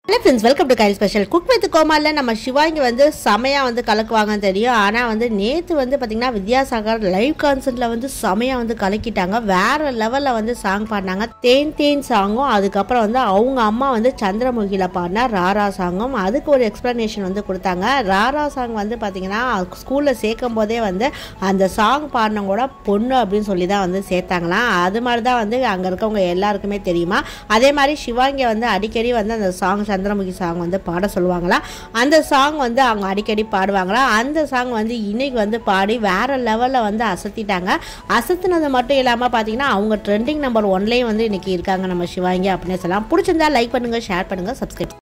hello friends welcome to கைல் special cook with கோமாலில் நம்ம சிவாங்கி வந்து செமையாக வந்து கலக்குவாங்கன்னு தெரியும் ஆனால் வந்து நேற்று வந்து பார்த்திங்கன்னா வித்யாசாகர் லைவ் கான்சர்ட்டில் வந்து செமையாக வந்து கலக்கிட்டாங்க வேறு லெவலில் வந்து சாங் பாடினாங்க தேன் தேன் சாங்கும் அதுக்கப்புறம் வந்து அவங்க அம்மா வந்து சந்திரமுகியில் பாடினா ராரா சாங்கும் அதுக்கு ஒரு எக்ஸ்ப்ளனேஷன் வந்து கொடுத்தாங்க ராரா சாங் வந்து பார்த்திங்கன்னா ஸ்கூலில் சேர்க்கும் போதே வந்து அந்த சாங் பாடினவங்க கூட பொண்ணு அப்படின்னு சொல்லி தான் வந்து சேர்த்தாங்களாம் அது மாதிரி தான் வந்து அங்கே இருக்கவங்க எல்லாருக்குமே தெரியுமா அதே மாதிரி சிவாங்கி வந்து அடிக்கடி வந்து அந்த சாங் சந்திரமுகி சாங் வந்து பாட சொல்லுவாங்களா அந்த சாங் வந்து அவங்க அடிக்கடி பாடுவாங்களா அந்த சாங் வந்து இன்னைக்கு வந்து பாடி வேற லெவலில் வந்து அசத்திட்டாங்க அசத்துனது மட்டும் இல்லாமல் பார்த்தீங்கன்னா அவங்க ட்ரெண்டிங் நம்பர் ஒன்லேயும் வந்து இன்னைக்கு இருக்காங்க நம்ம சிவாங்கி அப்படின்னு சொல்லலாம் பிடிச்சிருந்தா லைக் பண்ணுங்கள் ஷேர் பண்ணுங்கள் சப்ஸ்கிரைப்